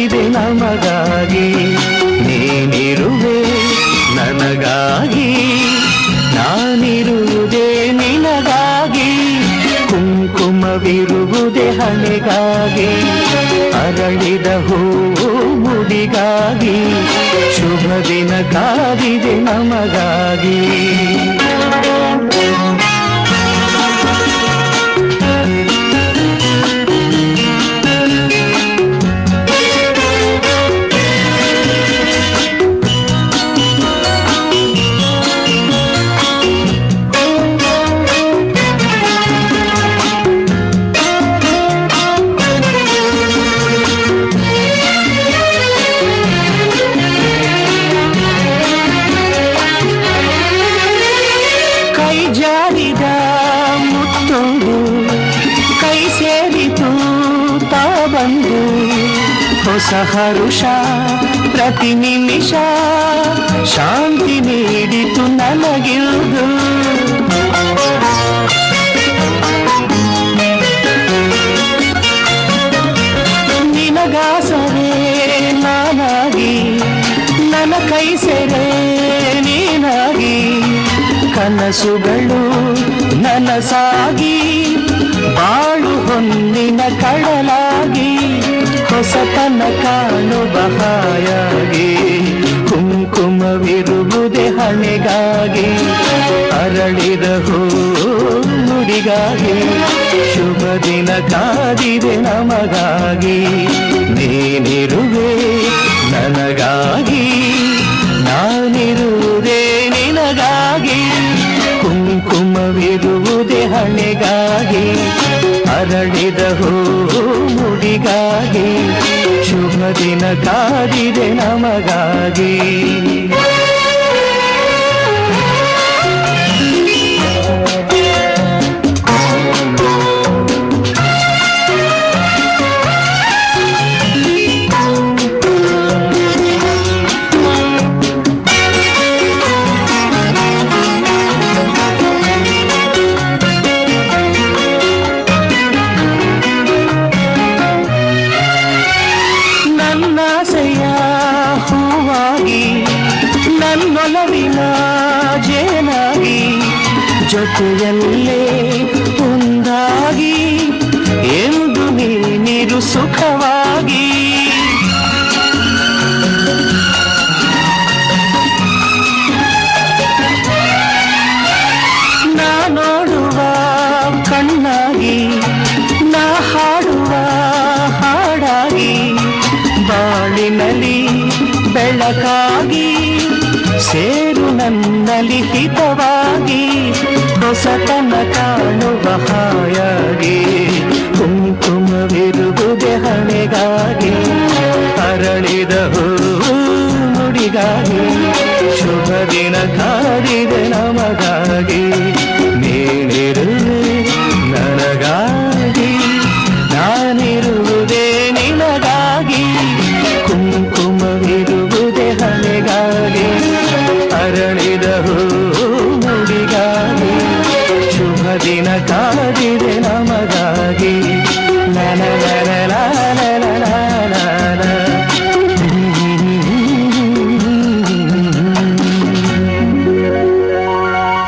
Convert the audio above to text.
ಕಾದಿದೆ ನಮಗಾಗಿ ನೀನಿರುವೆ ನನಗಾಗಿ ನಾನಿರುವುದೇ ನಿನಗಾಗಿ ಕುಂಕುಮವಿರುವುದೇ ಹಣೆಗಾಗಿ ಅರಳಿದ ಹೂವು ಮುಡಿಗಾಗಿ ಶುಭ ದಿನ ಕಾದಿದೆ ನಮಗಾಗಿ ಕೈ ಜಾರಿದ ಮುತ್ತೊಂದು ಕೈ ಸೇರಿತು ತಾ ಬಂದು ಹೊಸ ಹರುಷ ಪ್ರತಿ ನಿಮಿಷ ಶಾಂತಿ ನೀಡಿತು ನನಗಿರುವುದು ನಿನಗಾಸರೆ ನಾನಾಗಿ ನನ್ನ ಕೈ ಸೆರೆ ನೀನಾಗಿ ಕನಸುಗಳು ನನಸಾಗಿ ಬಾಳು ಹೊನ್ನಿನ ಕಡಲಾಗಿ ಹೊಸತನ ಕಾಣುವ ಹಾಯಾಗಿ ಕುಂಕುಮವಿರುವುದೇ ಹಣೆಗಾಗಿ ಅರಳಿದ ಹೂ ನುಡಿಗಾಗಿ ಶುಭ ದಿನ ಕಾದಿದೆ ನಮಗಾಗಿ ನೀನಿರುವೆ ನನಗಾಗಿ ನಾನಿರುವುದೇ ನಿನಗಾಗಿ ಕುಂಕುಮವಿರುವುದೇ ಹಣೆಗಾಗಿ ಅರಳಿದ ಹೂ ಮುಡಿಗಾಗಿ ಶುಭ ದಿನ ಕಾದಿದೆ ನಮಗಾಗಿ ನನ್ನಾಸೆಯ ಹೂವಾಗಿ ನನ್ನೊಲವಿನ ಜೇನಾಗಿ ಜೊತೆಯಲ್ಲೇ ಒಂದಾಗಿ ಎಂದು ನೀನಿರು ಸುಖವಾಗಿ ನಾ ನೋಡುವ ಕಣ್ಣಾಗಿ ನಾ ಹಾಡುವ ಹಾಡಾಗಿ ಬಾಳಿನಲ್ಲಿ ಬೆಳಕಾಗಿ ಸೇರು ನನ್ನಲ್ಲಿ ಹಿತವಾಗಿ ಹೊಸತನ ಕಾಣುವ ಹಾಯಾಗಿ ಕುಂಕುಮವಿರುವುದೇ ಹಣೆಗಾಗಿ ಅರಳಿದ ಹೂ ನುಡಿಗಾಗಿ ಶುಭ ದಿನ ಕಾದಿದೆ ನಮಗಾಗಿ ನೀನಿರುವೆ ನನಗಾಗಿ ನಾನಿರುವುದೇ ನಿನಗಾಗಿ ಕುಂಕುಮವಿರುವುದೇ ಹಣೆಗಾಗಿ ಅರಳಿದ ಹೂ ಮುಡಿಗಾಗಿ ಶುಭ ದಿನ ಕಾ